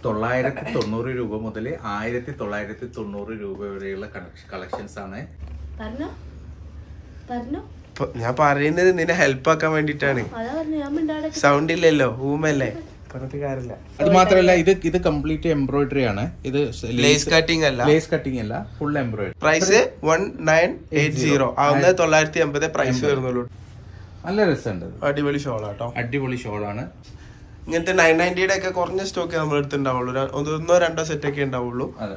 തൊള്ളായിരത്തി തൊണ്ണൂറ് രൂപ മുതൽ ആയിരത്തി തൊള്ളായിരത്തി തൊണ്ണൂറ് രൂപ വരെയുള്ള കളക്ഷൻസ് ആണ് പറഞ്ഞോ പറഞ്ഞോ ഇപ്പൊ ഞാൻ പറയുന്നത് നിന്നെ ഹെൽപ്പ് ആക്കാൻ വേണ്ടിട്ടാണ് അതാ പറഞ്ഞു ഞാൻ മിണ്ടാടെ സൗണ്ട് ഇല്ലല്ലോ ഊമല്ലേ പറഞ്ഞിട്ട് കാര്യമില്ല അത് മാത്രമല്ല ഇത് ഇത് കംപ്ലീറ്റ് എംബ്രോയിഡറി ആണ് ഇത് ലേസ് കട്ടിംഗ് അല്ല ലേസ് കട്ടിംഗ് അല്ല full embroidery price one nine eight zero ആവുന്നത് തൊള്ളായിരത്തി എൺപത് പ്രൈസ് വരുന്നുള്ളൂ നല്ല രസമുണ്ട് ഇത്. അടിപൊളി ഷോളാട്ടോ അടിപൊളി ഷോളാണ് ഇങ്ങനത്തെ നയൻ നയൻറ്റിയുടെ ഒക്കെ കുറഞ്ഞ സ്റ്റോക്ക് നമ്മൾ എടുത്തുണ്ടാവുള്ളൂ ര- ഒന്നോ രണ്ടോ സെറ്റ് ഒക്കെ ഉണ്ടാവുള്ളൂ അതെ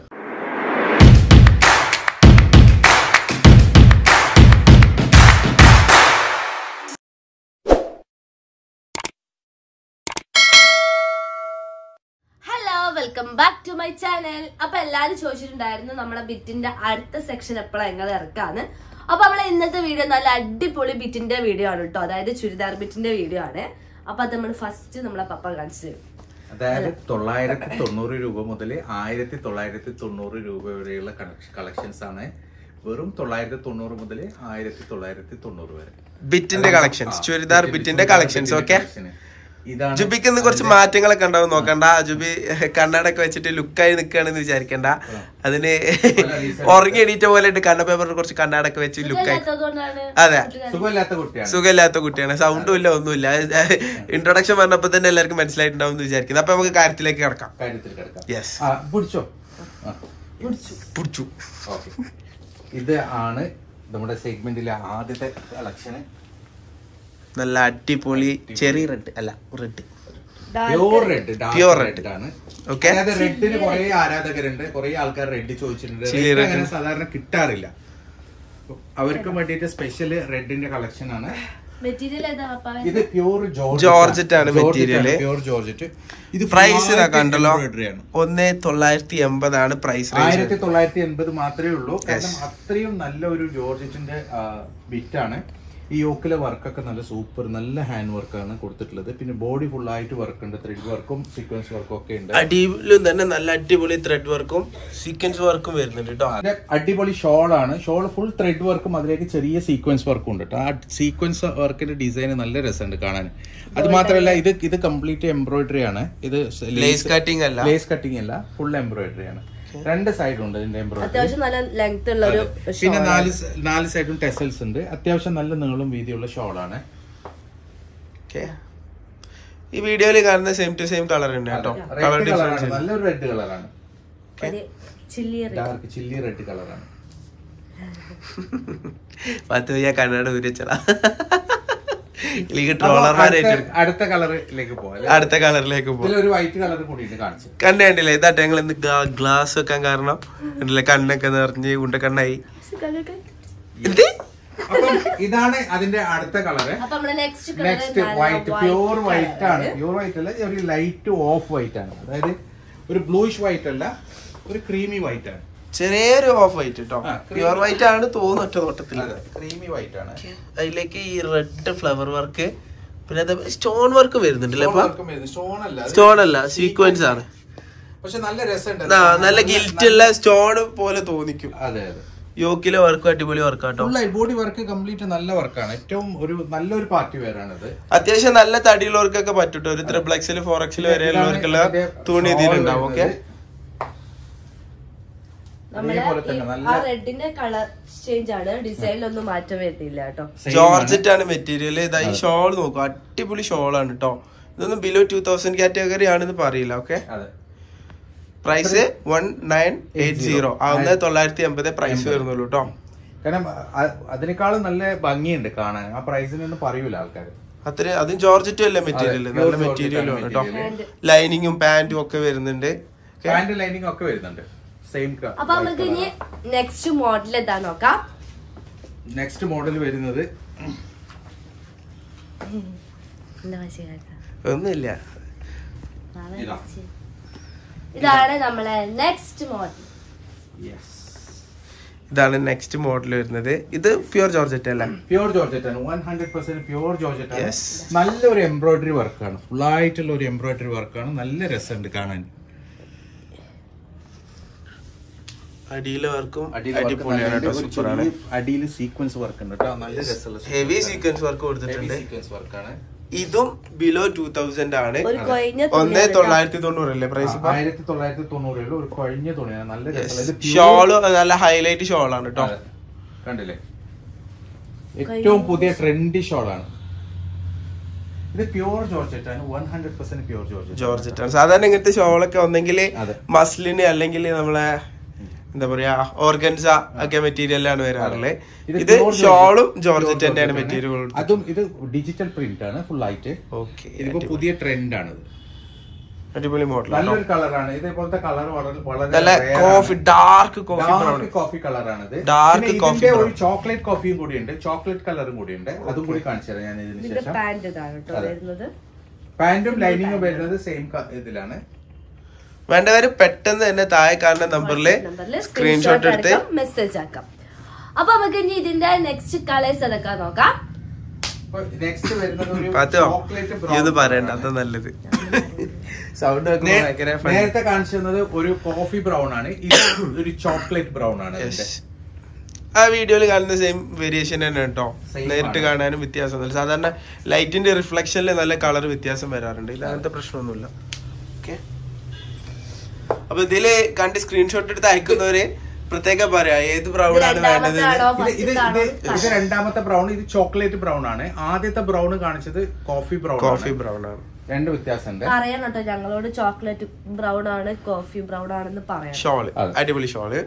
hello welcome back to my channel അപ്പൊ എല്ലാരും ചോദിച്ചിട്ടുണ്ടായിരുന്നു നമ്മളെ ബിറ്റിന്റെ അടുത്ത സെക്ഷൻ എപ്പോഴാണ് എങ്ങനെ ഇറക്കാന്ന് അപ്പൊ നമ്മളെ ഇന്നത്തെ വീഡിയോ നല്ല അടിപൊളി ബിറ്റിന്റെ വീഡിയോ ആണ് കേട്ടോ അതായത് ചുരിദാർ ബിറ്റിന്റെ വീഡിയോ ആണ് അപ്പൊ അത് നമ്മൾ ഫസ്റ്റ് നമ്മളെ പപ്പ കാണിച്ചു തരും അതായത് തൊള്ളായിരത്തി തൊണ്ണൂറ് രൂപ മുതൽ ആയിരത്തി തൊള്ളായിരത്തി തൊണ്ണൂറ് രൂപ വരെയുള്ള കളക്ഷൻസ് ആണ് വെറും തൊള്ളായിരത്തി തൊണ്ണൂറ് മുതൽ ആയിരത്തി തൊള്ളായിരത്തി തൊണ്ണൂറ് വരെ ബിറ്റിന്റെ കളക്ഷൻസ് ചുരിദാർ ബിറ്റിന്റെ കളക്ഷൻസ് ഓക്കെ ഇതാണ് ജുബിക്ക് ഇന്ന് കുറച്ച് മാറ്റങ്ങളൊക്കെ ഉണ്ടാവും നോക്കണ്ട ജുബി കണ്ണടൊക്കെ വെച്ചിട്ട് ലുക്കായി നിൽക്കുകയാണെന്ന് വിചാരിക്കണ്ട അതിന് ഉറങ്ങി എണീറ്റ പോലെ ഉണ്ട് കണ്ണ പേപ്പറിൽ കുറച്ച് കണ്ണടൊക്കെ വെച്ച് ലുക്കായി അതുകൊണ്ടാണ് അതെ സുഖമില്ലാത്ത കുട്ടിയാണ് സുഖമില്ലാത്ത കുട്ടിയാണ് സൗണ്ടും ഇല്ല ഒന്നുമില്ല ഇൻട്രൊഡക്ഷൻ പറഞ്ഞപ്പോ തന്നെ എല്ലാവർക്കും മനസ്സിലായിട്ടുണ്ടാവും എന്ന് വിചാരിക്കുന്നു അപ്പൊ നമുക്ക് കാര്യത്തിലേക്ക് കിടക്കാം കാര്യത്തിൽ കിടക്കാം യെസ് ആ പിടിച്ചോ ആ പിടിച്ചു ഓക്കെ ഇത് ആണ് നമ്മുടെ സെഗ്മെന്റിലെ ആദ്യത്തെ കളക്ഷന് നല്ല അടിപൊളി ചെറിയ റെഡ് അല്ല red pure red Pure red red. ആണ് Okay. അതായത് റെഡിന് കുറെ ആരാധകരുണ്ട് കുറെ ആൾക്കാർ റെഡ് ചോദിച്ചിട്ടുണ്ട് Chilli Red red. അങ്ങനെ സാധാരണ കിട്ടാറില്ല അവർക്ക് വേണ്ടിയിട്ട് സ്പെഷ്യൽ റെഡിന്റെ കളക്ഷൻ ആണ് മെറ്റീരിയൽ ഏതാ പപ്പ ഇത് പ്യൂർ ജോർജറ്റ് ആണ് material. പ്യൂർ ജോർജറ്റ് ഇത് പ്രൈസ് full കണ്ടല്ലോ embroidery ആണ് ഒന്ന് തൊള്ളായിരത്തി എൺപതാണ് പ്രൈസ് റേഞ്ച് ആയിരത്തി തൊള്ളായിരത്തി എൺപത് മാത്രമേ ഉള്ളൂ കാരണം അത്രയും നല്ല ഒരു ജോർജറ്റിന്റെ ബിറ്റാണ് ഈ യോക്കിലെ വർക്കൊക്കെ നല്ല സൂപ്പർ നല്ല ഹാൻഡ് വർക്കാണ് കൊടുത്തിട്ടുള്ളത് പിന്നെ ബോഡി ഫുൾ ആയിട്ട് വർക്ക് ഉണ്ട് ത്രെഡ് വർക്കും സീക്വൻസ് വർക്കും ഒക്കെ ഉണ്ട് അടിയിലും തന്നെ നല്ല അടിപൊളി ത്രെഡ് വർക്കും സീക്വൻസ് വർക്കും വരുന്നുണ്ട് കേട്ടോ അതിന്റെ അടിപൊളി ഷോൾ ആണ് ഷോൾ ഫുൾ ത്രെഡ് വർക്കും അതിലേക്ക് ചെറിയ സീക്വൻസ് വർക്കും ഉണ്ട് കേട്ടോ ആ സീക്വൻസ് വർക്കിന്റെ ഡിസൈൻ നല്ല രസമുണ്ട് കാണാൻ അത് മാത്രമല്ല ഇത് ഇത് കംപ്ലീറ്റ് എംബ്രോയിഡറി ആണ് ഇത് ലേസ് കട്ടിംഗ് അല്ല ലേസ് കട്ടിംഗ് അല്ല ഫുൾ എംബ്രോയിഡറി ആണ് രണ്ട് സൈഡ് ഉണ്ട് ഇതിന്റെ എംബ്രോയിഡറി അത്യാവശ്യം നല്ല ലെങ്ത് ഉള്ള ഒരു പിന്നെ നാല് സ- നാല് സൈഡും ടെസൽസ് ഉണ്ട് അത്യാവശ്യം നല്ല നീളം വീതിയുള്ള ഷോളാണ് ഓക്കെ ഈ വീഡിയോയിൽ കാണുന്ന സെയിം ടു സെയിം കളർ ഉണ്ട് കേട്ടോ കളർ റെഡ് കളറാണ് ഡിഫറൻസ് നല്ലൊരു റെഡ് കളറാണ് ചില്ലി ഡാർക്ക് ചില്ലി റെഡ് കളറാണ് പത്ത് ഞാൻ കണ്ണട ഊരിച്ചടാ ഇല്ലെങ്കിൽ ട്രോളർമാരെ അടുത്ത കളറിലേക്ക് പോകാം അടുത്ത കളറിലേക്ക് പോകും ഇതിലൊരു വൈറ്റ് കളർ കൂടിയിട്ട് കാണിച്ചു കണ്ണ് കണ്ടില്ലേ ഇതാട്ടെ ഞങ്ങൾ ഇന്ന് ഗ്ലാസ് വെക്കാൻ കാരണം കണ്ടില്ലേ കണ്ണൊക്കെ നിറഞ്ഞ് ഉണ്ട കണ്ണായി എന്ത് അപ്പം ഇതാണ് അതിന്റെ അടുത്ത കളറ് അപ്പൊ നമ്മള് next next white pure white ആണ് പ്യൂർ വൈറ്റ് അല്ല ഒരു ലൈറ്റ് ഓഫ് വൈറ്റ് ആണ് അതായത് ഒരു ബ്ലൂയിഷ് വൈറ്റ് അല്ല ഒരു ക്രീമി വൈറ്റ് ആണ് ചെറിയൊരു ഓഫ് വൈറ്റ് കേട്ടോ ആ, പ്യുവർ വൈറ്റ് ആണ് തോന്നുന്നു ഒറ്റ നോട്ടത്തിൽ ക്രീമി വൈറ്റ് ആണ് അതിലേക്ക് ഈ റെഡ് ഫ്ലവർ വർക്ക് പിന്നെ അത് സ്റ്റോൺ വർക്ക് വരുന്നുണ്ടല്ലേ അപ്പൊ സ്റ്റോൺ അല്ല സ്റ്റോൺ അല്ല സീക്വൻസ് ആണ് പക്ഷെ നല്ല രസമുണ്ട് ആ, നല്ല ഗിൽറ്റ് ഉള്ള സ്റ്റോൺ പോലെ തോന്നിക്കും അതെ അതെ യോക്കിലെ വർക്ക് അടിപൊളി വർക്കാട്ടോ ഫുൾ ബോഡി വർക്ക് കംപ്ലീറ്റ് നല്ല വർക്കാണ് ഏറ്റവും ഒരു നല്ലൊരു പാർട്ടി വെയർ ആണിത് അത്യാവശ്യം നല്ല തടിയുള്ളവർക്കൊക്കെ പറ്റൂട്ടോ ഒരു ത്രിപ്ലക്സിൽ ഫോർ എക്സിൽ വരെയുള്ളവർക്കുള്ള തുണി ഇതിലുണ്ടാവും ഓക്കെ നമ്മള് അതേപോലെ തന്നെ ഈ- നല്ല ആ റെഡിന്റെ കളർ ചേഞ്ച് ആണ് ഡിസൈനിലൊന്നും മാറ്റം വരുന്നില്ല കേട്ടോ ജോർജറ്റ് ആണ് മെറ്റീരിയൽ ഇതാ ഈ ഷോൾ നോക്കും അടിപൊളി ഷോൾ ആണ് കേട്ടോ ഇതൊന്നും ബിലോ ടൂ തൗസൻഡ് കാറ്റഗറി ആണെന്ന് പറയില്ല ഓക്കെ അതെ price one nine eight zero ആവുന്നത് തൊള്ളായിരത്തി എൺപത് പ്രൈസ് വരുന്നുള്ളൂ കേട്ടോ കാരണം അ- അതിനേക്കാളും നല്ല ഭംഗിയുണ്ട് കാണാൻ ആ പ്രൈസിനൊന്നും പറയൂല ആൾക്കാർ അത്ര അതും ജോർജറ്റും അല്ല മെറ്റീരിയൽ pure നല്ല georgette മെറ്റീരിയലും ആണ് ആണ് കേട്ടോ material. ലൈനിങ്ങും പാന്റും ഒക്കെ വരുന്നുണ്ട് പാന്റ് ലൈനിങ് ഒക്കെ വരുന്നുണ്ട് സെയിം അപ്പൊ നമുക്ക് ഇനി നെക്സ്റ്റ് മോഡൽ എന്താ നോക്കാം നെക്സ്റ്റ് മോഡൽ വരുന്നത് എന്താ മനസ്സിലാക്കാം ഒന്നുമില്ല ഇതാ. ഇതാണ് നമ്മളെ നെക്സ്റ്റ് മോഡൽ ഇതാണ് നെക്സ്റ്റ് മോഡൽ വരുന്നത് ഇത് പ്യുവർ ജോർജറ്റ് അല്ല പ്യൂർ ജോർജറ്റ് ആണ് one hundred percent pure georgette ആണ് Yes. നല്ലൊരു എംബ്രോയിഡറി വർക്കാണ് ഫുൾ ആയിട്ടുള്ള ഒരു എംബ്രോയിഡറി വർക്കാണ് നല്ല രസമുണ്ട് കാണാൻ അടിയിലെ വർക്കും അടിപൊളിയാണ് കേട്ടോ സൂപ്പർ ആണ് അടിയിൽ സീക്വൻസ് വർക്ക് ഉണ്ട് കേട്ടോ നല്ല രസമുള്ള ഹെവി സീക്വൻസ് വർക്ക് കൊടുത്തിട്ടുണ്ട് സീക്വൻസ് വർക്കാണ് ഇതും ബിലോ ടൂ തൗസൻഡ് ആണ് ഒരു കൊഴിഞ്ഞ ഒന്നേ തൊള്ളായിരത്തി തൊണ്ണൂറ് അല്ലേ പ്രൈസ് ആയിരത്തി തൊള്ളായിരത്തി തൊണ്ണൂറിൽ ഒരു കഴിഞ്ഞ തുണിയാണ് നല്ല രസമുള്ള ഇത് pure- ഷോള് നല്ല ഹൈലൈറ്റ് ഷോളാണ് കേട്ടോ അതെ. കണ്ടില്ലേ ഏറ്റവും പുതിയ ട്രെൻഡി ഷോളാണ് ഇത് പ്യൂർ ജോർജറ്റ് ആണ് one hundred percent pure georgette georgette ആണ് സാധാരണ ഇങ്ങനത്തെ ഷോളൊക്കെ ഒന്നെങ്കിൽ അതെ. മസ്ലിന് അല്ലെങ്കിൽ നമ്മളെ എന്താ പറയാ ഓർഗൻസ ഒക്കെ മെറ്റീരിയലാണ് വരാറുള്ളത് ഇത് pure ഷോളും georgette- ജോർജറ്റ് pure തന്നെയാണ് georgette മെറ്റീരിയൽ ആണ്. അതും ഇത് ഡിജിറ്റൽ പ്രിന്റ് ആണ് ഫുൾ ആയിട്ട് ഓക്കെ ഇതിപ്പോ പുതിയ ട്രെൻഡ് ആണ് ഇത്. അടിപൊളി മോഡൽ നല്ലൊരു കളറാണ് ഇതേപോലത്തെ കളർ വളരെ നല്ല rare ആണ്. Coffee dark coffee brown dark coffee കളറാണിത് Dark പിന്നെ coffee ഇതിന്റെ brown. ഒരു ചോക്ലേറ്റ് കോഫിയും കൂടി ഉണ്ട് ചോക്ലേറ്റ് കളറും കൂടി ഉണ്ട് അതും കൂടി കാണിച്ചു തരാം ഞാൻ ഇതിന് ഇതിന്റെ ശേഷം പാന്റ് ഇതാണ് കേട്ടോ അതെ. വരുന്നത് പാന്റും ലൈനിങ്ങും വരുന്നത് സെയിം ഇതിലാണ് വേണ്ടവര് പെട്ടെന്ന് തന്നെ താഴെ കാണുന്ന നമ്പറിൽ നമ്പറിൽ സ്ക്രീൻഷോട്ട് എടുത്ത് മെസ്സേജ് ആക്കാം അപ്പൊ നമുക്ക് ഇനി ഇതിന്റെ നെക്സ്റ്റ് കളേഴ്സ് എടുക്കാൻ നോക്കാം നെക്സ്റ്റ് വരുന്നത് ഒരു പാത്തോ ചോക്ലേറ്റ് ഇതൊന്നും ബ്രൗൺ പറയണ്ട അത് നല്ലത് സൗണ്ട് വെക്കുമ്പോ ഭയങ്കര funny. നേരത്തെ കാണിച്ചു തന്നത് ഒരു കോഫി ബ്രൗൺ ആണ് ഇത് ഒരു ചോക്ലേറ്റ് ബ്രൗൺ ആണ് ഇതിന്റെ. Yes. ആ വീഡിയോയിൽ കാണുന്ന സെയിം വേരിയേഷൻ തന്നെ കേട്ടോ Same നേരിട്ട് ആണ്. കാണാനും വ്യത്യാസമൊന്നുമില്ല സാധാരണ ലൈറ്റിന്റെ റിഫ്ലക്ഷനിൽ നല്ല കളർ വ്യത്യാസം വരാറുണ്ട് ഇത് അങ്ങനത്തെ പ്രശ്നമൊന്നുമില്ല ഓക്കെ അപ്പൊ ഇതില് കണ്ട് സ്ക്രീൻഷോട്ട് എടുത്ത് അയക്കുന്നവര് പ്രത്യേകം പറയാ ഏത് ബ്രൗൺ ആണ് വേണ്ടത് രണ്ടാമത്താണോ ഇത് ഇത് ഇത് ഇത് രണ്ടാമത്തെ ബ്രൗൺ ഇത് ചോക്ലേറ്റ് ബ്രൗൺ ആണ് ആദ്യത്തെ ബ്രൗൺ കാണിച്ചത് കോഫി ബ്രൗൺ കോഫി ബ്രൗൺ ആണ് രണ്ട് വ്യത്യാസമുണ്ട് പറയാൻ കേട്ടോ ഞങ്ങളോട് ചോക്ലേറ്റ് ബ്രൗൺ ആണ് കോഫി ബ്രൗൺ ആണെന്ന് പറയാം ഷോള് അതെ. അടിപൊളി ഷോള്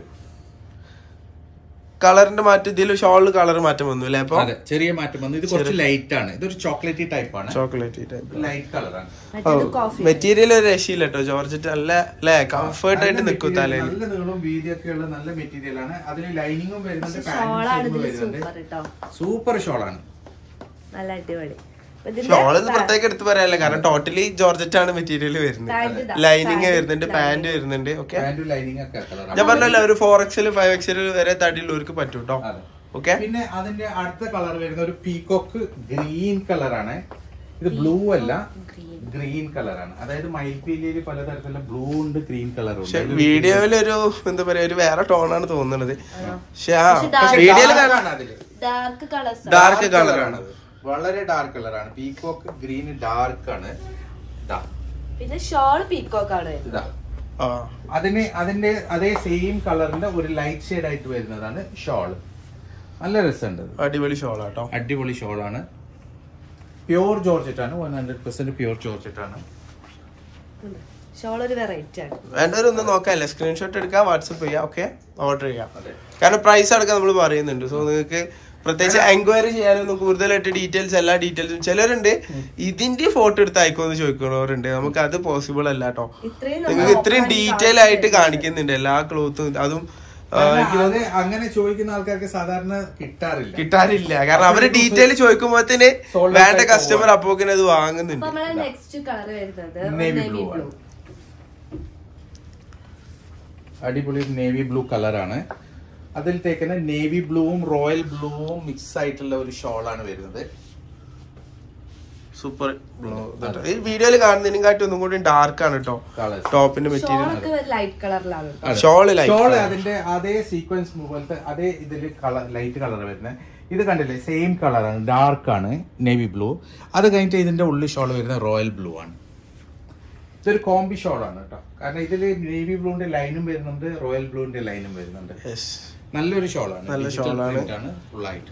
കളറിന്റെ മാറ്റം ഇതിൽ ഷോളിൽ കളർ മാറ്റം വന്നു അല്ലേ അപ്പൊ അതെ ചെറിയ മാറ്റം വന്നു ഇത് കുറച്ച് ലൈറ്റ് ആണ് ഇതൊരു ചോക്ലേറ്റ് ടൈപ്പ് ആണ് ചോക്ലേറ്റ് ലൈറ്റ് കളറാണ് മറ്റേത് കോഫി മെറ്റീരിയൽ ഒരു രക്ഷയില്ല കേട്ടോ ജോർജറ്റ് നല്ല അല്ലേ കംഫർട്ട് ആയിട്ട് നിൽക്കും തലയിൽ നല്ല നീളവും വീതിയൊക്കെ ഉള്ള നല്ല മെറ്റീരിയൽ ആണ് അതിന് ലൈനിങ്ങും വരുന്നുണ്ട് ഷോളാണ് പാന്റും ഇതിൽ വരുന്നുണ്ട് സൂപ്പർ കേട്ടോ സൂപ്പർ ഷോളാണ് നല്ല അടിപൊളി അപ്പൊ ഇതിന്റെ ഷോള് പ്രത്യേകം എടുത്ത് പറയാനല്ല കാരണം ടോട്ടലി ജോർജറ്റ് ആണ് മെറ്റീരിയൽ Pant വരുന്നത് ഇതാ. ലൈനിങ് Pant, വരുന്നുണ്ട് lining. പാന്റ് വരുന്നുണ്ട് ഓക്കെ പാന്റും ലൈനിങ് ഒക്കെ കളറാണ് ഞാൻ പറഞ്ഞല്ലോ ഒരു ഫോർ എക്സൽ ഫൈവ് എക്സൽ വരെ തടിയുള്ളവർക്ക് പറ്റും കേട്ടോ അതെ. ഓക്കെ പിന്നെ അതിന്റെ അടുത്ത കളർ വരുന്ന ഒരു പീകോക്ക് ഗ്രീൻ കളറാണ് ഇത് ബ്ലൂ അല്ല ഗ്രീൻ കളറാണ് അതായത് മയിൽപീലിയിൽ പലതരത്തിലുള്ള ബ്ലൂ ഉണ്ട് ഗ്രീൻ കളറും പക്ഷെ വീഡിയോയിൽ ഒരു എന്താ പറയാ ഒരു വേറെ ടോണാണ് തോന്നുന്നത് പക്ഷെ ആ പക്ഷെ dark- വീഡിയോയിൽ ഡാർക്ക് കളേഴ്സ് Dark colour ആണ്. വളരെ ഡാർക്ക് കളറാണ് പീകോക്ക് ഗ്രീൻ ഡാർക്ക് ആണ് ഇതാ പിന്നെ ഷോൾ പീക്കോക്ക് ആണ് വരുന്നത് ഇതാ ആ അതിന് അതിന്റെ അതേ സെയിം കളറിന്റെ ഒരു ലൈറ്റ് ഷെയ്ഡ് ആയിട്ട് വരുന്നതാണ് ഷോൾ നല്ല രസമുണ്ട് ഇത്. അടിപൊളി ഷോളാട്ടോ അടിപൊളി ഷോളാണ് പ്യൂർ ജോർജറ്റ് ആണ് one hundred percent pure georgette ആണ് ഷോൾ ഒരു വെറൈറ്റി ആണ് വേണ്ടവരൊന്നും നോക്കാല്ലേ സ്ക്രീൻഷോട്ട് എടുക്കാം വാട്സപ്പ് ചെയ്യാം ഓക്കെ ഓർഡർ ചെയ്യാം അതെ. കാരണം പ്രൈസ് അടക്കം നമ്മൾ പറയുന്നുണ്ട് സോ നിങ്ങൾക്ക് പ്രത്യേകിച്ച് എൻക്വയറി ചെയ്യാനൊന്നും കൂടുതലായിട്ട് ഡീറ്റെയിൽസ് എല്ലാ ഡീറ്റെയിൽസും ചിലരുണ്ട് ഇതിന്റെ ഫോട്ടോ എടുത്ത് അയക്കുമെന്ന് ചോദിക്കുന്നവരുണ്ട് നമുക്ക് അത് പോസിബിൾ അല്ല കേട്ടോ ഇത്രയും നിങ്ങൾക്ക് ഇത്രയും ഡീറ്റെയിൽ ആയിട്ട് കാണിക്കുന്നുണ്ട് എല്ലാ ക്ലോത്തും അതും ആ, കാരണം അത് അങ്ങനെ ചോദിക്കുന്ന ആൾക്കാർക്ക് സാധാരണ കിട്ടാറില്ല കിട്ടാറില്ല കാരണം അവര് ഡീറ്റെയിൽ ചോദിക്കുമ്പോഴത്തേന് Sold out വേണ്ട ആയി കസ്റ്റമർ അപ്പോക്കിന് അത് അപ്പൊ വാങ്ങുന്നുണ്ട് നമ്മളെ നെക്സ്റ്റ് കളർ വരുന്നത് Navy നേവി blue ബ്ലൂ ആണ്. അടിപൊളി നേവി ബ്ലൂ കളറാണ് അതിൽ തേക്കുന്ന നേവി ബ്ലൂവും റോയൽ ബ്ലൂവും മിക്സ് ആയിട്ടുള്ള ഒരു ഷോളാണ് വരുന്നത് സൂപ്പർ ഈ വീഡിയോയിൽ കാണുന്നതിനെക്കാട്ടി ഒന്നും കൂടി ഡാർക്ക് ആണ് കേട്ടോ Colours. ടോപ്പിന്റെ മെറ്റീരിയൽ ഷോളൊക്കെ ലൈറ്റ് കളറിലാണ് അതെ. Shawl like shawl colour. അതിന്റെ അതേ സീക്വൻസ് പോലത്തെ അതേ ഇതില് കളർ ലൈറ്റ് കളർ വരുന്നത് ഇത് കണ്ടില്ലേ സെയിം കളറാണ് ഡാർക്ക് ആണ് നേവി ബ്ലൂ അത് കഴിഞ്ഞിട്ട് ഇതിന്റെ ഉള്ളിൽ ഷോൾ വരുന്നത് റോയൽ ബ്ലൂ ആണ് ഇതൊരു കോംബി ഷോളാണ് കേട്ടോ കാരണം ഇതിൽ നേവി ബ്ലൂവിന്റെ ലൈനും വരുന്നുണ്ട് റോയൽ ബ്ലൂവിന്റെ ലൈനും വരുന്നുണ്ട് Yes. നല്ലൊരു ഷോളാണ് നല്ല Digital shawl ആണ്. print ആണ് ഫുള്ളായിട്ട്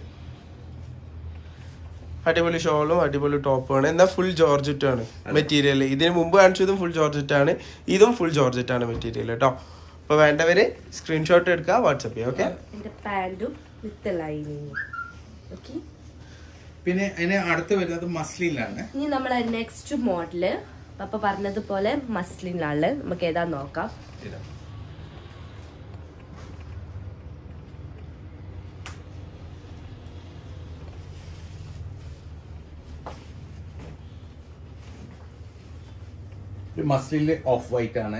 അടിപൊളി ഷോളും അടിപൊളി ടോപ്പുമാണ് എന്നാൽ ഫുൾ ജോർജറ്റ് ആണ് മെറ്റീരിയൽ ഇതിന് മുമ്പ് കാണിച്ചതും ഫുൾ ജോർജറ്റ് ആണ് ഇതും ഫുൾ ജോർജറ്റ് ആണ് മെറ്റീരിയൽ കേട്ടോ അപ്പൊ വേണ്ടവര് സ്ക്രീൻഷോട്ട് എടുക്കുക വാട്സപ്പ് ചെയ്യാം ഓക്കെ എന്റെ പാന്റും വിത്ത് ലൈനിങ്ങും ഓക്കെ പിന്നെ അതിന് അടുത്ത് വരുന്നത് മസ്ലിനിലാണ് ഇനി നമ്മളെ നെക്സ്റ്റ് മോഡല് പപ്പ പറഞ്ഞതുപോലെ മസ്ലിനാണ് നമുക്ക് ഏതാ നോക്കാം ഇതാ. ഇത് മസ്ലിനില് ഓഫ് വൈറ്റ് ആണ്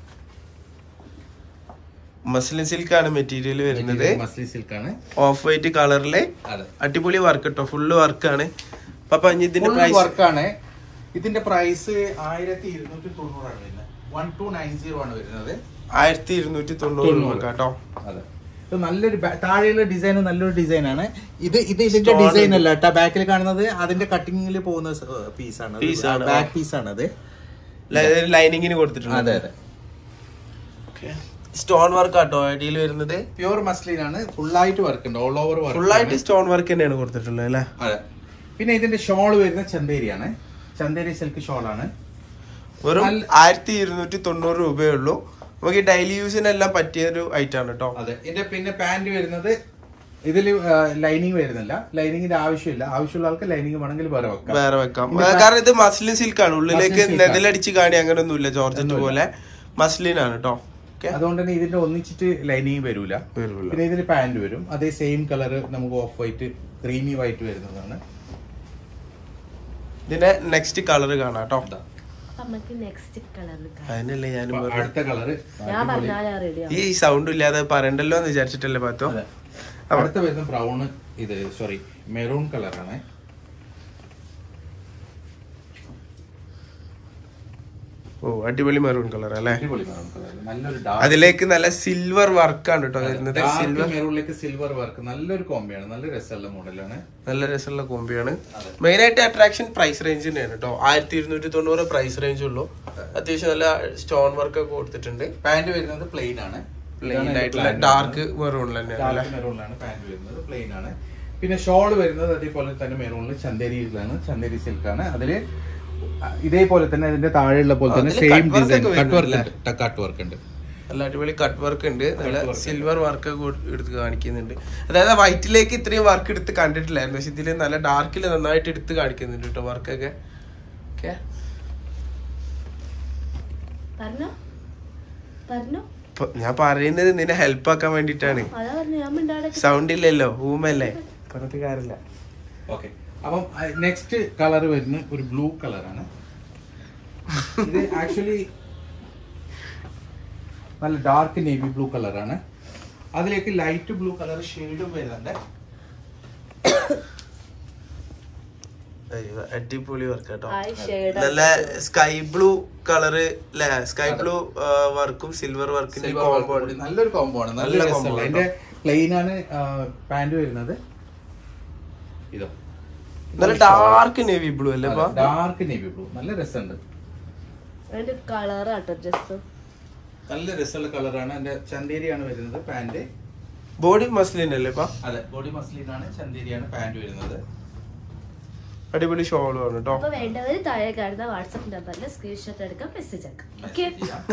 മസ്ലിൻ സിൽക്ക് ആണ് മെറ്റീരിയൽ വരുന്നത് മസ്ലിൻ സിൽക്ക് ആണ് ഓഫ് വൈറ്റ് കളറിലെ അതെ അടിപൊളി വർക്ക് കേട്ടോ ഫുള്ള് വർക്കാണ് അപ്പൊ ഇനി ഇതിന്റെ ഫുൾ പ്രൈസ് വർക്കാണ് ഇതിന്റെ പ്രൈസ് ആയിരത്തി ഇരുന്നൂറ്റി തൊണ്ണൂറാണ് വരുന്നത് വൺ ടു നയൻ സീറോ ആണ് വരുന്നത് ആയിരത്തി ഇരുന്നൂറ്റി തൊണ്ണൂറ് രൂപ കേട്ടോ അതെ ഇത് നല്ലൊരു ബാ- താഴെയുള്ള ഡിസൈൻ നല്ലൊരു ഡിസൈൻ ആണ് ഇത് ഇത് ഇതിന്റെ Stone ഡിസൈൻ അല്ല കേട്ടോ ബാക്കിൽ കാണുന്നത് അതിന്റെ കട്ടിങ്ങിൽ പോകുന്ന പീസാണ് Piece ആണ്. ബാക്ക് പീസ് ആണ് അത് ലൈനിങ്ങിന് കൊടുത്തിട്ടുണ്ട് അതെ അതെ സ്റ്റോൺ വർക്ക് ആട്ടോ അടിയിൽ വരുന്നത് പ്യൂർ മസ്ലിൻ ആണ് ഫുള്ളായിട്ട് വർക്ക് ഉണ്ട് ഓൾ ഓവർ വർക്ക് ഫുള്ളായിട്ട് സ്റ്റോൺ വർക്ക് തന്നെയാണ് കൊടുത്തിട്ടുള്ളത് അല്ലേ അതെ പിന്നെ ഇതിന്റെ ഷോൾ വരുന്ന ചന്തേരിയാണ് ചന്തേരി സിൽക്ക് ഷോൾ ആണ് വെറും നല്ല- ആയിരത്തി ഇരുന്നൂറ്റി തൊണ്ണൂറ് രൂപയേ ഉള്ളൂ നമുക്ക് ഈ ഡെയിലി യൂസിനെല്ലാം പറ്റിയ ഒരു ഐറ്റം ആണ് കേട്ടോ അതെ ഇതിന്റെ പിന്നെ പാന്റ് വരുന്നത് ഇതിൽ ലൈനിങ് വരുന്നില്ല ലൈനിങ്ങിന്റെ ആവശ്യമില്ല ആവശ്യമുള്ള ആൾക്ക് ലൈനിങ് വേണമെങ്കിൽ വേറെ വെക്കാം വേറെ വെക്കാം കാരണം ഇത് മസ്ലിൻ സിൽക്ക് ആണ് ഉള്ളിലേക്ക് Muslin silk ആണ്. നെതിലടിച്ച് കാണി അങ്ങനെ ഒന്നുമില്ല ജോർജറ്റ് പോലെ മസ്ലിൻ ആണ് കേട്ടോ ഓക്കെ അതുകൊണ്ട് തന്നെ ഇതിന്റെ ഒന്നിച്ചിട്ട് ലൈനിങ് വരൂല വരൂല. പിന്നെ ഇതിന് പാന്റ് വരും അതേ സെയിം കളർ നമുക്ക് ഓഫ് വൈറ്റ് ക്രീമി വൈറ്റ് വരുന്നതാണ് ഇതിന്റെ നെക്സ്റ്റ് കളർ കാണാം കേട്ടോ ഇതാ. അപ്പൊ നമുക്ക് നെക്സ്റ്റ് കളർ അതിനല്ലേ ഞാനും അപ്പൊ പറഞ്ഞത്. അടുത്ത കളറ് ഞാൻ പറഞ്ഞാൽ റെഡിയാ ഈ സൗണ്ട് ഇല്ലാതെ പറയണ്ടല്ലോ എന്ന് വിചാരിച്ചിട്ടല്ലേ പാത്തോ അടുത്ത വരുന്ന ബ്രൗൺ ഇത് സോറി മെറൂൺ കളറാണ് ഓ അടിപൊളി മെറൂൺ കളർ അല്ലേ അടിപൊളി മെറൂൺ കളർ നല്ലൊരു ഡാർക്ക് അതിലേക്ക് നല്ല സിൽവർ വർക്കാണ് കേട്ടോ വരുന്നത് സിൽവർ മെറൂണിലേക്ക് സിൽവർ വർക്ക് നല്ലൊരു കോമ്പിയാണ് നല്ല രസമുള്ള മോഡലാണ് നല്ല രസമുള്ള കോമ്പിയാണ് മെയിൻ ആയിട്ട് അട്രാക്ഷൻ പ്രൈസ് റേഞ്ച് തന്നെയാണ് കേട്ടോ ആയിരത്തി ഇരുന്നൂറ്റി തൊണ്ണൂറ് പ്രൈസ് റേഞ്ച് ഉള്ളൂ അത്യാവശ്യം നല്ല സ്റ്റോൺ വർക്ക് ഒക്കെ കൊടുത്തിട്ടുണ്ട് പാന്റ് വരുന്നത് പ്ലെയിൻ ആണ് പ്ലെയിൻ ആയിട്ടുള്ള ഡാർക്ക് മെറൂൺ തന്നെയാണ് അല്ലേ ഡാർക്ക് മെറൂണിലാണ് പാന്റ് വരുന്നത് പ്ലെയിൻ ആണ് പിന്നെ ഷോൾ വരുന്നത് അതേപോലെ തന്നെ മെറൂണിൽ ചന്ദേരിയിലാണ് ചന്ദേരി സിൽക്ക് ആണ് അതില് ഇതേപോലെ തന്നെ ഇതിന്റെ താഴെയുള്ള പോലെ തന്നെ അതില് സെയിം cut work ഡിസൈൻ ഒക്കെ കട്ട് വർക്ക് വരുന്നുണ്ട് ഉണ്ട് കട്ട് വർക്ക് ഉണ്ട് നല്ല അടിപൊളി കട്ട് വർക്ക് ഉണ്ട് നല്ല സിൽവർ വർക്ക് എടുത്ത് കാണിക്കുന്നുണ്ട് അതായത് വൈറ്റിലേക്ക് ഇത്രയും വർക്ക് എടുത്ത് കണ്ടിട്ടില്ലായിരുന്നു പക്ഷെ ഇതില് നല്ല ഡാർക്കിൽ നന്നായിട്ട് എടുത്ത് കാണിക്കുന്നുണ്ട് കേട്ടോ വർക്കൊക്കെ ഓക്കെ പറഞ്ഞോ പറഞ്ഞോ ഞാൻ പറയുന്നത് നിന്നെ ഹെൽപ്പ് ആക്കാൻ വേണ്ടിട്ടാണ് അതാ പറഞ്ഞു ഞാൻ മിണ്ടാടെ സൗണ്ട് ഇല്ലല്ലോ ഊമല്ലേ പറഞ്ഞിട്ട് കാര്യമില്ല ഓക്കെ അപ്പം നെക്സ്റ്റ് കളർ വരുന്ന ഒരു ബ്ലൂ കളറാണ് ഇത് ആക്ച്വലി നല്ല ഡാർക്ക് നേവി ബ്ലൂ കളറാണ് അതിലേക്ക് ലൈറ്റ് ബ്ലൂ കളർ ഷെയ്ഡും വരുന്നുണ്ട് അയ്യോ, അടിപൊളി വർക്ക് കേട്ടോ ആ ഷെയ്ഡ് നല്ല സ്കൈ ബ്ലൂ കളറ് അല്ലെ സ്കൈ ബ്ലൂ വർക്കും സിൽവർ വർക്കിന്റെ Silver work കോമ്പോ കൂടി നല്ലൊരു കോംബോ ആണ് നല്ല നല്ല രസമുള്ള combo അതിന്റെ പ്ലെയിൻ ആണ് പാന്റ് വരുന്നത് ഇതോ നല്ല ഡാർക്ക് നേവി ബ്ലൂ അല്ലേ ഇപ്പൊ ഡാർക്ക് നേവി ബ്ലൂ നല്ല രസമുണ്ട് അതിന്റെ കളർ ആട്ടോ ഡ്രസ് നല്ല രസമുള്ള കളറാണ് അതിന്റെ ചന്തേരിയാണ് വരുന്നത് പാന്റ് ബോഡി മസ്ലിൻ അല്ലേ ഇപ്പൊ അതെ ബോഡി മസ്ലിൻ ആണ് ചന്തേരിയാണ് പാന്റ് വരുന്നത് അടിപൊളി ഷോളും ആണ് കേട്ടോ അപ്പൊ വേണ്ടവര് താഴെ കാണുന്ന വാട്സപ്പ് നമ്പറിൽ സ്ക്രീൻഷോട്ട് എടുക്കാം മെസ്സേജ് ആക്കാം ഓക്കെ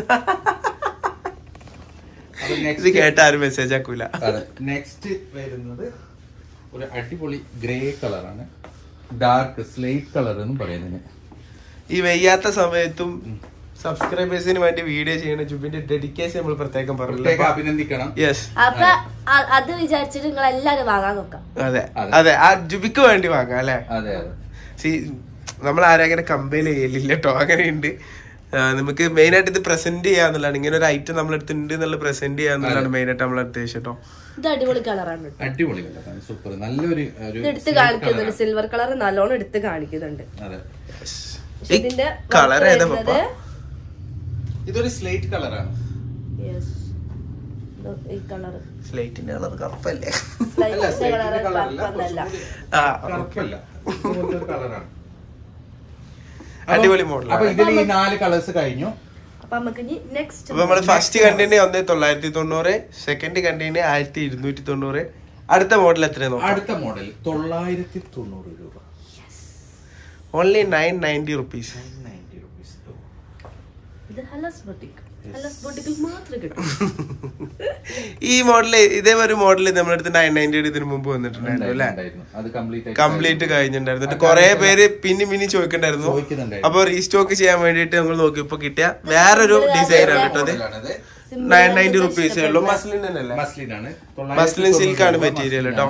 അപ്പൊ ഇത് നെക്സ്റ്റ് കേട്ട ആരും മെസ്സേജ് ആക്കൂല നെക്സ്റ്റ് വരുന്നത് ഒരു അടിപൊളി ഗ്രേ കളറാണ് ഡാർക്ക് സ്ലേറ്റ് കളർ എന്ന് പറയുന്നതിന് ഈ വെയ്യാത്ത സമയത്തും സബ്സ്ക്രൈബേഴ്സിന് വേണ്ടി വീഡിയോ ചെയ്യുന്ന ജുബിന്റെ ഡെഡിക്കേഷൻ നമ്മൾ പ്രത്യേകം പ്രത്യേകം പറഞ്ഞില്ല അഭിനന്ദിക്കണം യെസ് അപ്പൊ അ- അത് വിചാരിച്ചിട്ട് നിങ്ങൾ എല്ലാരും വാങ്ങാൻ നോക്കാം അതെ അതെ. അതെ ആ ജുബിക്ക് വേണ്ടി വാങ്ങാം അല്ലെ അതെ അതെ സി നമ്മൾ ആരും അങ്ങനെ കമ്പയർ ചെയ്യലില്ല കേട്ടോ അങ്ങനെയുണ്ട് ആ, നമുക്ക് മെയിൻ ആയിട്ട് ഇത് പ്രസന്റ് ചെയ്യാന്നുള്ളതാണ് ഇങ്ങനെ ഒരു ഐറ്റം നമ്മളടുത്ത് ഉണ്ട് എന്നുള്ള പ്രസന്റ് ചെയ്യാന്നുള്ളതാണ് മെയിൻ ആയിട്ട് നമ്മളെ ഉദ്ദേശം കേട്ടോ ഇത് അടിപൊളി കളറാണ് കേട്ടോ അടിപൊളി കളറാണ് സൂപ്പർ നല്ലൊരു ഒരു ഇത് എടുത്ത് slate കാണിക്കുന്നുണ്ട് colour സിൽവർ കളർ നല്ലോണം എടുത്ത് കാണിക്കുന്നുണ്ട് ആണ്. അതെ പക്ഷെ ഇതിന്റെ കളർ work ഏതാ വരുന്നത് പപ്പ ഇതൊരു സ്ലേറ്റ് കളറാണ് yes. ഇത് ഈ കളർ സ്ലേറ്റിന്റെ കളർ കറുപ്പല്ലേ അല്ല കളർ സ്ലേറ്റിന്റെ കളറല്ല കറുപ്പല്ല ആ കറുപ്പല്ല ഇതുപോലത്തെ ഒരു കളറാണ് അടിപൊളി അപ്പൊ മോഡലാണ് ഇതിൽ ഈ നാല് കളേഴ്സ് കഴിഞ്ഞു അപ്പൊ നമുക്ക് ഇനി നെക്സ്റ്റ് അപ്പൊ നമ്മള് ഫസ്റ്റ് കണ്ടിന് ഒന്ന് തൊള്ളായിരത്തി തൊണ്ണൂറ് സെക്കൻഡ് കണ്ടിന് ആയിരത്തി ഇരുന്നൂറ്റി തൊണ്ണൂറ് അടുത്ത മോഡൽ എത്രയാണ് നോക്കാം അടുത്ത മോഡൽ തൊള്ളായിരത്തി തൊണ്ണൂറ് രൂപ only nine ninety rupees 990 rupees. ഇത് ഹലസ് ബൊട്ടിക് ഹലസ് ബൊട്ടിക്കിൽ മാത്രമേ കിട്ടും ഈ മോഡല് ഇതേ ഒരു മോഡൽ നമ്മുടെ അടുത്ത് നയൻ നയൻറ്റി ഇതിന് മുമ്പ് വന്നിട്ടുണ്ടായിരുന്നു അല്ലെ ഉണ്ടായിരുന്നു. അത് കംപ്ലീറ്റ് കംപ്ലീറ്റ് കഴിഞ്ഞിട്ടുണ്ടായിരുന്നു എന്നിട്ട് കുറെ പേര് പിന്നെ പിന്നെ ചോദിക്കണ്ടായിരുന്നു ചോദിക്കുന്നുണ്ടായിരുന്നു. അപ്പൊ റീസ്റ്റോക്ക് ചെയ്യാൻ വേണ്ടിട്ട് നമ്മൾ നോക്കിയപ്പോ കിട്ടിയ വേറൊരു ഡിസൈൻ ആണ് കേട്ടത് നയൻ നയൻറ്റി റുപ്പീസ് ഉള്ളൂ മസ്ലിൻ തന്നെയല്ലേ മസ്ലിനാണ് മസ്ലിൻ silk ആണ് material കേട്ടോ.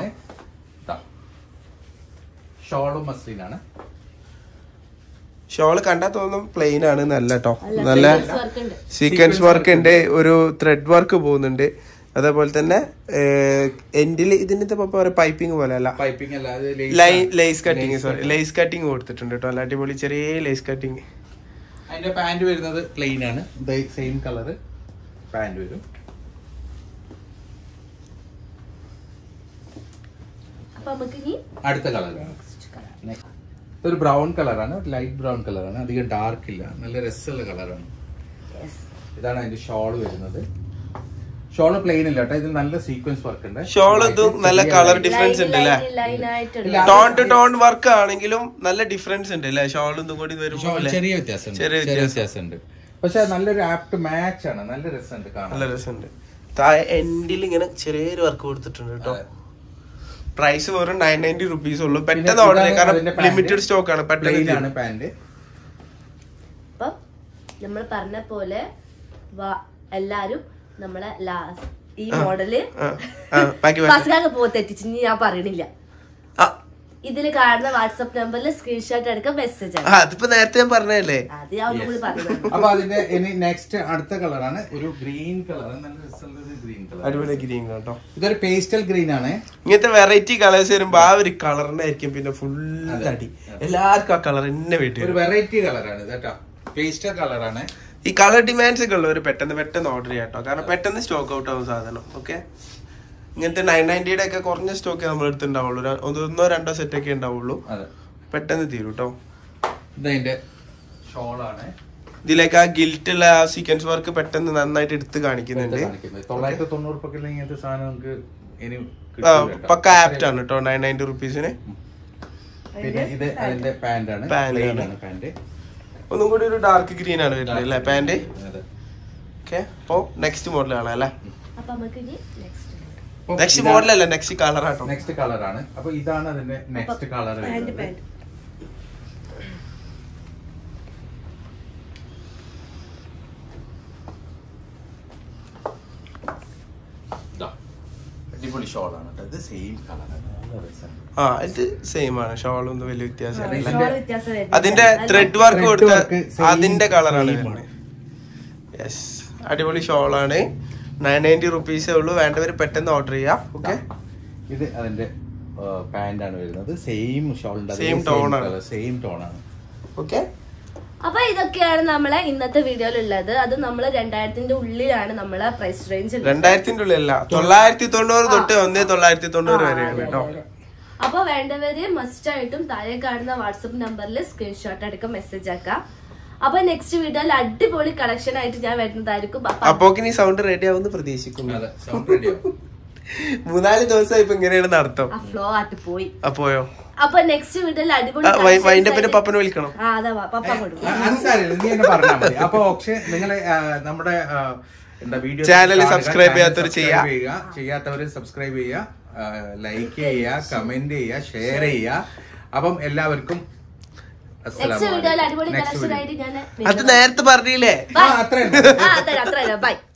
ഷോളും മസ്ലിനാണ് ഷോള് കണ്ടാ തോന്നും പ്ലെയിൻ ആണ് നല്ല കേട്ടോ അല്ല, നല്ല sequence work ഉണ്ട്. സീക്വൻസ് വർക്ക് ഉണ്ട് ഒരു ത്രെഡ് വർക്ക് പോകുന്നുണ്ട് അതേപോലെ തന്നെ എൻഡിൽ ഇതിന്റെ പറയാ പൈപ്പിംഗ് പോലെ അല്ല പൈപ്പിംഗ് അല്ലാതെ line lace cutting sorry lace cutting കൊടുത്തിട്ടുണ്ട് കേട്ടോ നല്ല അടിപൊളി ചെറിയ ലേസ് കട്ടിങ് അതിന്റെ പാന്റ് വരുന്നത് പ്ലെയിൻ ആണ് സെയിം കളർ പാന്റ് വരും അപ്പൊ നമുക്ക് ഇനി അടുത്ത കളറാണ് ഒരു ബ്രൗൺ കളറാണ് ലൈറ്റ് ബ്രൗൺ കളറാണ് അധികം ഡാർക്ക് ഇല്ല നല്ല രസമുള്ള കളറാണ് ഇതാണ് അതിന്റെ ഷോൾ വരുന്നത് ഷോള് പ്ലെയിൻ ഇല്ല കേട്ടോ ഇതിൽ നല്ല സീക്വൻസ് വർക്ക് ഉണ്ട് ഷോൾ ഇതും നല്ല കളർ ഡിഫറൻസ് ഉണ്ട് അല്ലേ ലൈൻ ആയിട്ടുണ്ട് ഇല്ല, ടോൺ ടു ടോൺ വർക്ക് ആണെങ്കിലും നല്ല ഡിഫറൻസ് ഉണ്ട് അല്ലേ ഷോളും ഇതും കൂടി വരുമ്പോൾ ഷോൾ അല്ലേ? ചെറിയ വ്യത്യാസമുണ്ട് ചെറിയ ചെറിയ വ്യത്യാസമുണ്ട് പക്ഷെ നല്ലൊരു ആപ്റ്റ് മാച്ച് ആണ് നല്ല രസമുണ്ട് കാണാൻ നല്ല രസമുണ്ട് താഴെ എൻഡിൽ ഇങ്ങനെ ചെറിയൊരു വർക്ക് കൊടുത്തിട്ടുണ്ട് കേട്ടോ പ്രൈസ് വെറും നയൻ നയൻറ്റി റുപ്പീസ് ഉള്ളൂ പെട്ടെന്ന് ഓർഡർ ചെയ്യാം കാരണം ലിമിറ്റഡ് സ്റ്റോക്ക് ആണ് പെട്ടെന്ന് പ്ലെയിൻ തീരും. ആണ് പാന്റ് അപ്പൊ നമ്മൾ പറഞ്ഞ പോലെ വാ- എല്ലാരും നമ്മളെ ലാസ്റ്റ് ഈ മോഡല് ആ, ആ, ബാക്കി ബാക്കി. ഫസ്റ്റിലാകെ പോ തെറ്റിച്ച് ഇനി ഞാൻ പറയണില്ല ആ, ഇതിൽ കാണുന്ന വാട്സപ്പ് നമ്പറിൽ സ്ക്രീൻഷോട്ട് എടുക്കാൻ മെസ്സേജ് ആ, അതിപ്പോ നേരത്തെ ഞാൻ പറഞ്ഞതല്ലേ അത് ഞാൻ ഒന്നും കൂടി പറഞ്ഞു അപ്പൊ അതിന്റെ ഇനി നെക്സ്റ്റ് അടുത്ത കളറാണ് ഒരു ഗ്രീൻ കളർ നല്ല രസമുള്ള ഒരു ഗ്രീൻ കളർ അടിപൊളി ഗ്രീൻ കേട്ടോ ഇതൊരു പേസ്റ്റൽ ഗ്രീൻ ആണ് ഇങ്ങനത്തെ വെറൈറ്റി കളേഴ്സ് വരുമ്പോ ആ ഒരു കളറിനെ ആയിരിക്കും പിന്നെ ഫുൾ അടി എല്ലാവർക്കും ആ കളർ എന്നെ വീട്ടിൽ ഒരു വെറൈറ്റി കളറാണ് ഇത് കേട്ടോ പേസ്റ്റൽ കളറാണ് ഈ കളർ ഡിമാൻഡ്സ് ഒക്കെ ഉള്ളവർ പെട്ടെന്ന് പെട്ടെന്ന് ഓർഡർ ചെയ്യാം കേട്ടോ കാരണം പെട്ടെന്ന് സ്റ്റോക്ക് ഔട്ട് ആവും സാധനം ഓക്കെ ഇങ്ങനത്തെ നയൻ നയൻറ്റിയുടെ ഒക്കെ കുറഞ്ഞ സ്റ്റോക്ക് നമ്മൾ എടുത്തുണ്ടാവുള്ളൂ ര- ഒന്നോ രണ്ടോ സെറ്റ് ഒക്കെ ഉണ്ടാവുള്ളൂ അതെ പെട്ടെന്ന് തീരും കേട്ടോ ഇതതിന്റെ ഷോളാണ് ഇതിലേക്ക് ആ ഗിൽറ്റുള്ള ആ സീക്വൻസ് വർക്ക് പെട്ടെന്ന് നന്നായിട്ട് എടുത്ത് കാണിക്കുന്നുണ്ട് കാണിക്കുന്നത് തൊള്ളായിരത്തി തൊണ്ണൂറ് രൂപയ്ക്കുള്ള ഇങ്ങനത്തെ സാധനം നമുക്ക് ഇനി ആ, കിട്ടൂല കേട്ടോ. പക്ക ആപ്റ്റ് ആണ് കേട്ടോ നയൻ നയൻറ്റി റുപ്പീസിന് പിന്നെ ഇത് അതിന്റെ പാന്റ് ആണ് Pant Plain ആണ്. ആണ് പാന്റ് ഒന്നും കൂടി ഒരു ഡാർക്ക് ഗ്രീൻ ആണ് വരുന്നത് അല്ലേ പാന്റ് അതെ. ഓക്കെ അപ്പോ നെക്സ്റ്റ് മോഡൽ ആണ് അല്ലേ അപ്പൊ നമുക്ക് ഇനി നെക്സ്റ്റ് അപ്പൊ നെക്സ്റ്റ് ഇതാണ് മോഡൽ അല്ല നെക്സ്റ്റ് കളർ ആട്ടോ നെക്സ്റ്റ് കളറാണ് അപ്പൊ ഇതാണ് അതിന്റെ നെക്സ്റ്റ് കളർ പാന്റ് പാന്റ് അടിപൊളി ഷോളാണ് കേട്ടോ ഇത് സെയിം കളറാണ് നല്ല രസമുണ്ട് ആ ഇത് സെയിം ആണ് ഷോളും ഒന്നും വലിയ വ്യത്യാസമില്ല ഷോൾ വ്യത്യാസം വരുന്നില്ല. അതിന്റെ നല്ല ത്രെഡ് വർക്ക് Thread കൊടുത്ത work same- അതിന്റെ കളറാണ് same വരുന്നത് യെസ് അടിപൊളി ഷോളാണ് നയൻ നയൻറ്റി റുപ്പീസേ ഉള്ളൂ വേണ്ടവർ പെട്ടെന്ന് ഓർഡർ ചെയ്യാം ഓക്കെ ഇത് അതിന്റെ പാന്റ് ആണ് വരുന്നത് സെയിം ഷോളിന്റെ Same tone ആണ്. സെയിം ടോൺ ആണ് ഓക്കെ അപ്പൊ ഇതൊക്കെയാണ് നമ്മളെ ഇന്നത്തെ വീഡിയോയിലുള്ളത് അത് നമ്മൾ രണ്ടായിരത്തിന്റെ ഉള്ളിലാണ് നമ്മളെ പ്രൈസ് റേഞ്ച് രണ്ടായിരത്തിന്റെ ഉള്ളിലല്ല തൊള്ളായിരത്തി തൊണ്ണൂറ് തൊട്ട് ഒന്നേ തൊള്ളായിരത്തി തൊണ്ണൂറ് വരെയാണ് കേട്ടോ അപ്പൊ വേണ്ടവര് മസ്റ്റ് ആയിട്ടും താഴെ കാണുന്ന വാട്സപ്പ് നമ്പറിൽ സ്ക്രീൻഷോട്ട് എടുക്കാൻ മെസ്സേജ് ആക്കാം അപ്പൊ നെക്സ്റ്റ് വീഡിയോയിൽ അടിപൊളി കളക്ഷൻ ആയിട്ട് ഞാൻ വരുന്നതായിരിക്കും അപ്പൊ അപ്പോക്കിനി സൗണ്ട് റെഡി ആവുമെന്ന് പ്രതീക്ഷിക്കുന്നു അതെ സൗണ്ട് റെഡിയോ മൂന്നാല് ദിവസമായി ഇപ്പൊ ഇങ്ങനെയാണ് നടത്തം ആ ഫ്ലോ ആയിട്ട് പോയി അപ്പോയോ അപ്പൊ നെക്സ്റ്റ് വീഡിയോയിൽ അടിപൊളി ആ, വൈ- collections വൈൻഡപ്പിന് ആയിട്ട്- പപ്പനെ വിളിക്കണം ആ അതാ വാ, പപ്പ കൊടുക്കും അത് സാരമില്ല നീ എന്നെ പറഞ്ഞാൽ മതി അപ്പൊ പക്ഷെ നിങ്ങളെ ആ, നമ്മുടെ ആ, എന്താ വീഡിയോ Channel subscribe ചെയ്യാത്തവര് ചെയ്യാ. ചെയ്യുക ചെയ്യാത്തവര് സബ്സ്ക്രൈബ് ചെയ്യുക ലൈക്ക് ചെയ്യുക കമന്റ് ചെയ്യുക ഷെയർ ചെയ്യുക അപ്പം എല്ലാവർക്കും നെക്സ്റ്റ് അസ്സലാമു വീഡിയോയിൽ അലൈക്കും. അടിപൊളി Next കളക്ഷൻ video. ആയിട്ട് ഞാൻ അത് നേരത്തെ പറഞ്ഞില്ലേ ആ, അത്രയും ആ അത്ര അത്ര ബൈ